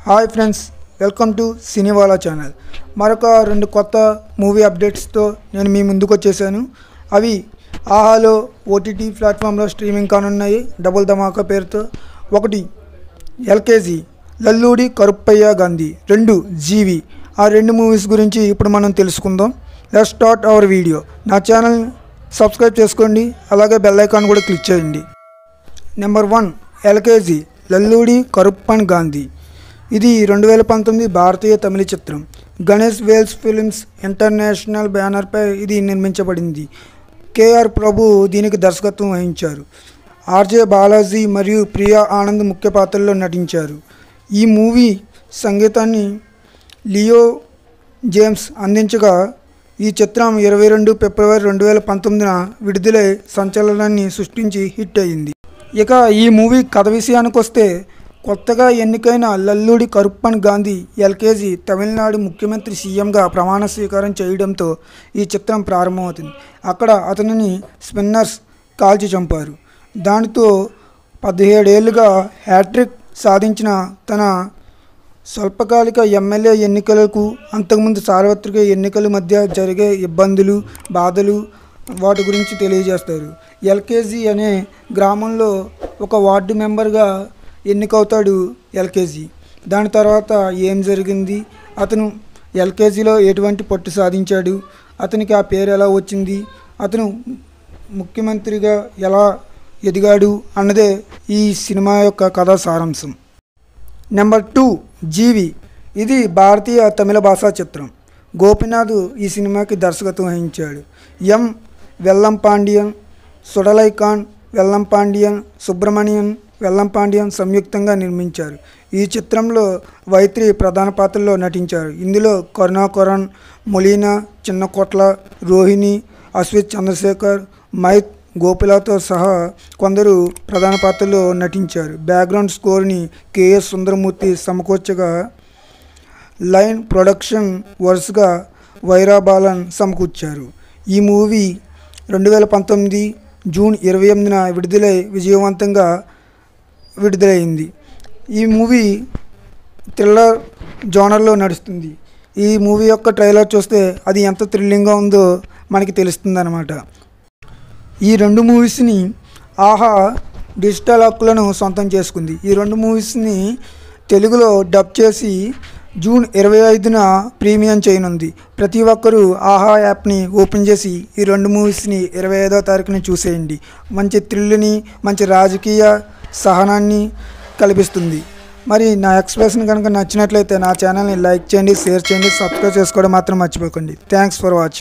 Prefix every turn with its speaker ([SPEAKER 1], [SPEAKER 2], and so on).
[SPEAKER 1] hi friends welcome to Cinewala channel మరొక రెండు కొత్త మూవీ అప్డేట్స్తో నేను మీ ముందుకు వచ్చేసాను అవి ఆహాలో ఓటీటీ ప్లాట్ఫామ్లో స్ట్రీమింగ్ కానున్నాయి డబుల్ ధమాకా పేరుతో ఒకటి ఎల్కేజీ లల్లూడి కరుప్పయ్య గాంధీ రెండు జీవి ఆ రెండు మూవీస్ గురించి ఇప్పుడు మనం తెలుసుకుందాం లెట్ స్టార్ట్ అవర్ వీడియో నా ఛానల్ సబ్స్క్రైబ్ చేసుకోండి అలాగే బెల్ ఐకాన్ కూడా క్లిక్ చేయండి number one LKG Lalgudi Karuppan Gandhi ఇది రెండు వేల పంతొమ్మిది భారతీయ తమిళ చిత్రం గణేష్ వేల్స్ ఫిల్మ్స్ ఇంటర్నేషనల్ బ్యానర్పై ఇది నిర్మించబడింది కేఆర్ ప్రభు దీనికి దర్శకత్వం వహించారు ఆర్జే బాలాజీ మరియు ప్రియా ఆనంద్ ముఖ్య పాత్రల్లో నటించారు ఈ మూవీ సంగీతాన్ని లియో జేమ్స్ అందించగా ఈ చిత్రం ఇరవై రెండు ఫిబ్రవరి రెండు వేల పంతొమ్మిదిన విడుదలై సంచలనాన్ని సృష్టించి హిట్ అయింది ఇక ఈ మూవీ కథ విషయానికి వస్తే కొత్తగా ఎన్నికైన లల్లుడి కరుప్పన్ గాంధీ ఎల్కేజీ తమిళనాడు ముఖ్యమంత్రి సీఎంగా ప్రమాణ స్వీకారం చేయడంతో ఈ చిత్రం ప్రారంభమవుతుంది అక్కడ అతనిని స్పిన్నర్స్ కాల్చి చంపారు దానితో పదిహేడేళ్లుగా హ్యాట్రిక్ సాధించిన తన స్వల్పకాలిక ఎమ్మెల్యే ఎన్నికలకు అంతకుముందు సార్వత్రిక ఎన్నికల మధ్య జరిగే ఇబ్బందులు బాధలు వాటి గురించి తెలియజేస్తారు ఎల్కేజీ అనే గ్రామంలో ఒక వార్డు మెంబర్గా ఎన్నికవుతాడు ఎల్కేజీ దాని తర్వాత ఏం జరిగింది అతను ఎల్కేజీలో ఎటువంటి పట్టు సాధించాడు అతనికి ఆ పేరు ఎలా వచ్చింది అతను ముఖ్యమంత్రిగా ఎలా ఎదిగాడు అన్నదే ఈ సినిమా యొక్క కథా సారాంశం నెంబర్ టూ జీవి ఇది భారతీయ తమిళ భాషా చిత్రం గోపినాథ్ ఈ సినిమాకి దర్శకత్వం వహించాడు ఎం వెల్లంపాండియన్ సుడలై ఖాన్ వెల్లంపాండియన్ సుబ్రహ్మణ్యన్ వెల్లంపాండియన్ సంయుక్తంగా నిర్మించారు ఈ చిత్రంలో వైత్రి ప్రధాన పాత్రలో నటించారు ఇందులో కరుణాకరణ్ మొలీనా చిన్నకోట్ల రోహిణి అశ్విత్ చంద్రశేఖర్ మైత్ గోపిలతో సహా కొందరు ప్రధాన పాత్రల్లో నటించారు బ్యాక్గ్రౌండ్ స్కోర్ని కేఎస్ సుందరమూర్తి సమకూర్చగా లైన్ ప్రొడక్షన్ వరుసగా వైరాబాలన్ సమకూర్చారు ఈ మూవీ రెండు వేల పంతొమ్మిది జూన్ ఇరవై ఎనిమిదిన విడుదలై విజయవంతంగా విడుదలైంది ఈ మూవీ థ్రిల్లర్ జోనర్లో నడుస్తుంది ఈ మూవీ యొక్క ట్రైలర్ చూస్తే అది ఎంత థ్రిల్లింగ్గా ఉందో మనకి తెలుస్తుంది అనమాట ఈ రెండు మూవీస్ని ఆహా డిజిటల్ హక్కులను సొంతం చేసుకుంది ఈ రెండు మూవీస్ని తెలుగులో డబ్ చేసి జూన్ ఇరవై ఐదున ప్రీమియం చేయనుంది ప్రతి ఒక్కరూ ఆహా యాప్ని ఓపెన్ చేసి ఈ రెండు మూవీస్ని ఇరవై ఐదో తారీఖున చూసేయండి మంచి థ్రిల్ని మంచి రాజకీయ సహనాన్ని కల్పిస్తుంది మరి నా ఎక్స్ప్రెషన్ కనుక నచ్చినట్లయితే నా ఛానల్ని లైక్ చేయండి షేర్ చేయండి సబ్స్క్రైబ్ చేసుకోవడం మాత్రం మర్చిపోకండి థ్యాంక్స్ ఫర్ వాచింగ్